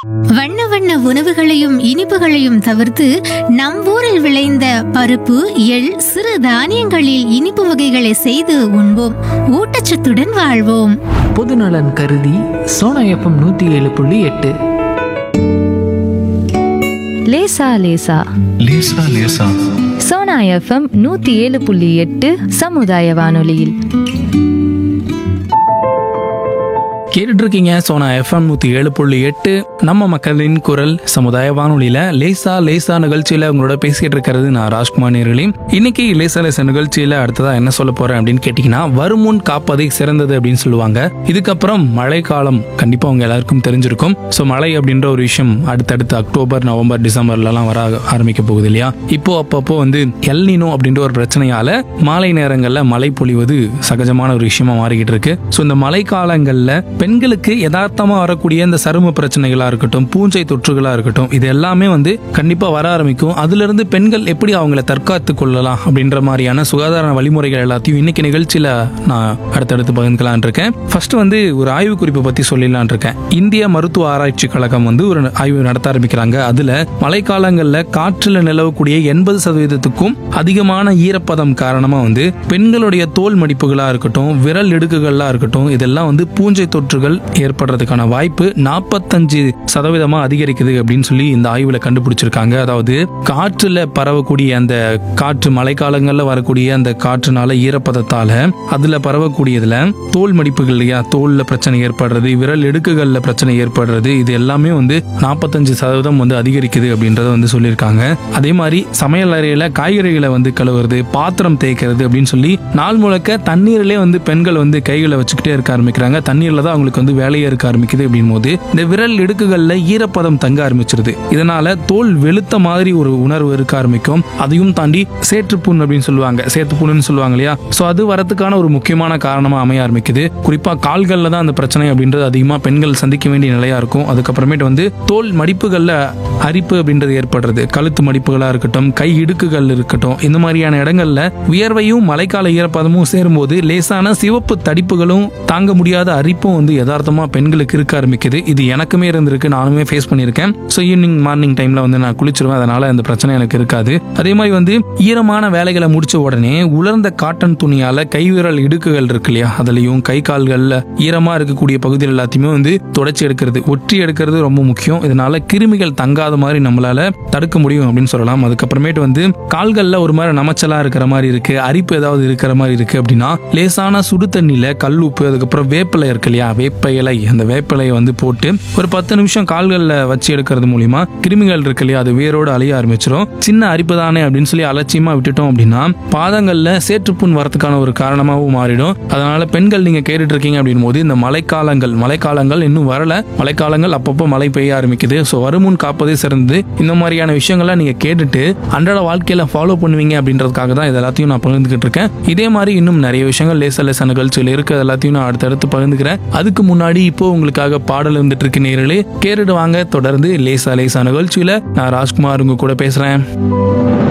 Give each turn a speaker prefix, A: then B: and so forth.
A: வண்ண வண்ண உணவுகளையும் இனிப்புகளையும் தவிர்த்து நம் ஊரில் விளைந்த பருப்பு எள் சிறு தானியங்களில் இனிப்பு வகைகளை செய்து உண்போம் ஊட்டச்சத்துடன் வாழ்வோம்
B: பொதுநலன் கருதி சோனா எஃப்எம் நூற்றி ஏழு புள்ளி எட்டு
C: லேசா லேசா
D: லேசா லேசா
C: சோனா எஃப்எம் நூத்தி ஏழு புள்ளி எட்டு சமுதாய வானொலியில்
E: கேட்டுட்டு இருக்கீங்க சோனா எஃப்எம் நூத்தி ஏழு புள்ளி எட்டு நம்ம மக்களின் குரல் சமுதாய வானொலியில லேசா லேசா நிகழ்ச்சியில உங்களோட பேசிட்டு இருக்கிறது நான் ராஜ்குமார் நேர்களே இன்னைக்கு லேசா லேசா நிகழ்ச்சியில அடுத்ததா என்ன சொல்ல போறேன் அப்படின்னு கேட்டீங்கன்னா வருமுன் காப்பதை சிறந்தது அப்படின்னு சொல்லுவாங்க இதுக்கப்புறம் மழைக்காலம் கண்டிப்பா உங்க எல்லாருக்கும் தெரிஞ்சிருக்கும் ஸோ மழை அப்படின்ற ஒரு விஷயம் அடுத்தடுத்து அக்டோபர் நவம்பர் டிசம்பர்லலாம் வர ஆரம்பிக்க போகுது இல்லையா இப்போ அப்பப்போ வந்து எல்னினோ அப்படின்ற ஒரு பிரச்சனையால மாலை நேரங்களில் மழை பொழிவது சகஜமான ஒரு விஷயமா மாறிக்கிட்டு இருக்கு ஸோ இந்த மழை காலங்களில் பெண்களுக்கு யதார்த்தமா வரக்கூடிய இந்த சரும பிரச்சனைகளா இருக்கட்டும் பூஞ்சை தொற்றுகளா இருக்கட்டும் இது எல்லாமே வந்து கண்டிப்பா வர ஆரம்பிக்கும் அதுல இருந்து பெண்கள் எப்படி அவங்கள தற்காத்து கொள்ளலாம் அப்படின்ற மாதிரியான சுகாதார வழிமுறைகள் எல்லாத்தையும் இன்னைக்கு நிகழ்ச்சியில நான் அடுத்தடுத்து பகிர்ந்துக்கலான் இருக்கேன் ஃபர்ஸ்ட் வந்து ஒரு ஆய்வு குறிப்பை பத்தி சொல்லிடலான் இருக்கேன் இந்திய மருத்துவ ஆராய்ச்சி கழகம் வந்து ஒரு ஆய்வு நடத்த ஆரம்பிக்கிறாங்க அதுல மழைக்காலங்களில் காற்றுல நிலவக்கூடிய எண்பது சதவீதத்துக்கும் அதிகமான ஈரப்பதம் காரணமா வந்து பெண்களுடைய தோல் மடிப்புகளா இருக்கட்டும் விரல் இடுக்குகளா இருக்கட்டும் இதெல்லாம் வந்து பூஞ்சை தொற்றுகள் ஏற்படுறதுக்கான வாய்ப்பு நாற்பத்தஞ்சு சதவீதமா அதிகரிக்குது அப்படின்னு சொல்லி இந்த ஆய்வுல கண்டுபிடிச்சிருக்காங்க அதாவது காற்றுல பரவக்கூடிய அந்த காற்று மழைக்காலங்கள்ல வரக்கூடிய அந்த காற்றுனால ஈரப்பதத்தால அதுல பரவக்கூடியதுல தோல் மடிப்புகள் இல்லையா தோல்ல பிரச்சனை ஏற்படுறது விரல் இடுக்குகள்ல பிரச்சனை ஏற்படுறது இது எல்லாமே வந்து நாற்பத்தஞ்சு சதவீதம் வந்து அதிகரிக்குது அப்படின்றத வந்து சொல்லியிருக்காங்க அதே மாதிரி சமையல் அறையில காய்கறிகளை வந்து கழுவுறது பாத்திரம் தேய்க்கிறது அப்படின்னு சொல்லி நாள் முழுக்க தண்ணீரிலே வந்து பெண்கள் வந்து கைகளை வச்சுக்கிட்டே இருக்க ஆரம்பிக்கிறாங்க தண்ணீர்ல தான் அவங்களுக்கு வந்து வேலையே இருக்க ஆரம்பிக்குது அப்படின் போது இந்த விரல் இடுக்குகள்ல ஈரப்பதம் தங்க ஆரம்பிச்சிருது இதனால தோல் வெளுத்த மாதிரி ஒரு உணர்வு இருக்க ஆரம்பிக்கும் அதையும் தாண்டி சேற்றுப்புண் அப்படின்னு சொல்லுவாங்க சேத்துப்புண்ணுன்னு சொல்லுவாங்க இல்லையா சோ அது வரதுக்கான ஒரு முக்கியமான காரணமா அமைய ஆரம்பிக்குது குறிப்பா கால்கள்ல தான் அந்த பிரச்சனை அப்படின்றது அதிகமா பெண்கள் சந்திக்க வேண்டிய நிலையா இருக்கும் அதுக்கப்புறமேட்டு வந்து தோல் மடிப்புகள்ல அரிப்பு அப்படின்றது ஏற்படுறது கழுத்து மடிப்புகளா இருக்கட்டும் கை இடுக்குகள் இருக்கட்டும் இந்த மாதிரியான இடங்கள்ல வியர்வையும் மழைக்கால ஈரப்பதமும் சேரும்போது லேசான சிவப்பு தடிப்புகளும் தாங்க முடியாத அரிப்பும் வந்து யதார்த்தமா பெண்களுக்கு இருக்க ஆரம்பிக்குது இது எனக்குமே இருந்திருக்கு நானுமே ஃபேஸ் பண்ணியிருக்கேன் ஸோ ஈவினிங் மார்னிங் டைம்ல வந்து நான் குளிச்சிருவேன் அதனால அந்த பிரச்சனை எனக்கு இருக்காது அதே மாதிரி வந்து ஈரமான வேலைகளை முடிச்ச உடனே உலர்ந்த காட்டன் துணியால கைவிரல் இடுக்குகள் இருக்கு இல்லையா அதுலயும் கை கால்கள்ல ஈரமா இருக்கக்கூடிய பகுதிகள் எல்லாத்தையுமே வந்து தொடச்சி எடுக்கிறது ஒற்றி எடுக்கிறது ரொம்ப முக்கியம் இதனால கிருமிகள் தங்காத மாதிரி நம்மளால தடுக்க முடியும் அப்படின்னு சொல்லலாம் அதுக்கப்புறமேட்டு வந்து கால்கள்ல ஒரு மாதிரி நமைச்சலா இருக்கிற மாதிரி இருக்கு அரிப்பு ஏதாவது இருக்கிற மாதிரி இருக்கு அப்படின்னா லேசான சுடு தண்ணியில கல் உப்பு அதுக்கப்புறம் வேப்பிலை இருக்கு இல்லையா வேப்ப இலை அந்த வேப்ப இலையை வந்து போட்டு ஒரு பத்து நிமிஷம் கால்கள்ல வச்சு எடுக்கிறது மூலியமா கிருமிகள் இருக்கு இல்லையா அது வேரோடு அழிய ஆரம்பிச்சிடும் சின்ன அரிப்பு தானே அப்படின்னு சொல்லி அலட்சியமா விட்டுட்டோம் அப்படின்னா பாதங்கள்ல சேற்றுப்புண் வரதுக்கான ஒரு காரணமாகவும் மாறிடும் அதனால பெண்கள் நீங்க கேட்டுட்டு இருக்கீங்க அப்படின் போது இந்த மழைக்காலங்கள் மழைக்காலங்கள் இன்னும் வரல மழைக்காலங்கள் அப்பப்போ மழை பெய்ய ஆரம்பிக்குது ஸோ வருமுன் காப்பதே சிறந்தது இந்த மாதிரியான விஷயங்கள்லாம் நீங்க கேட்டுட்டு அன்றாட வாழ்க்கையில ஃபாலோ பண்ணுவீங்க அப்படின்றதுக்காக தான் இது எல்லாத்தையும் நான் பகிர்ந்துகிட்டு இருக்கேன் இதே மாதிரி இன்னும் நிறைய விஷயங்கள் லேச லேச நிகழ்ச்சியில் இருக்கு அது எல்லாத்தையும் நான் அடுத்தடுத்து பகிர்ந்துக்கிறேன் அதுக்கு முன்னாடி இப்போ உங்களுக்காக பாடல் இருந்துட்டு இருக்கு நேர்களே கேட்டுட்டு வாங்க தொடர்ந்து லேசா லேசா நிகழ்ச்சியில நான் ராஜ்குமார் உங்க கூட பேசுறேன்